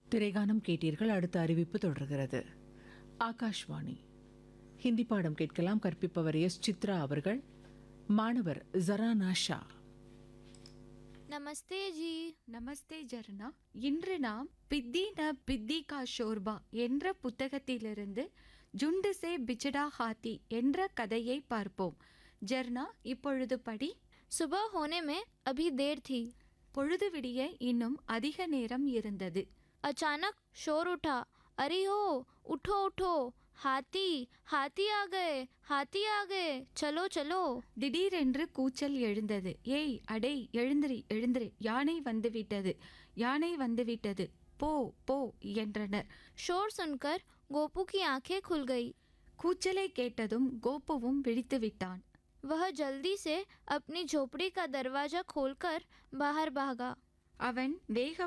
திரைகானம் கேட்டீர்கள் அடுத்த அறிவிப்பு தொடர்கிறது ஆகாஷ்வாணி ஹிந்தி பாடம் கேட்கலாம் கற்பிப்பவர் எஸ் சித்ரா அவர்கள் மாணவர் ஜரானா ஷா நமஸ்தே ஜி நமஸ்தே ஜர்னா இன்று நாம் பித்தி ந பித்தி கா ஷோர்பா என்ற புத்தகத்திலிருந்து ஜுண்டு சே பிச்சடா ஹாத்தி என்ற கதையை பார்ப்போம் ஜர்னா இப்பொழுது படி सुबह होने में अभी देर थी பொழுது விடிய இன்னும் அதிக நேரம் இருந்தது अचानक शोर उठा अरे हो उठो उठो हाथी हाथी आ गए हाथी आ गए चलो चलो திடீரென்று கூச்சல் எழுந்தது ஏய் அடே எழுந்திரி எழுந்திரி யானை வந்துவிட்டது யானை வந்துவிட்டது போ போ என்றனர் शोर सुनकर गोपू की आंखें खुल गई கூச்சலை கேட்டதும் கோப்புவும் விழித்து விட்டான் वह जल्दी से अपनी झोपड़ी का दरवाजा खोलकर बाहर भागा அவன் வேக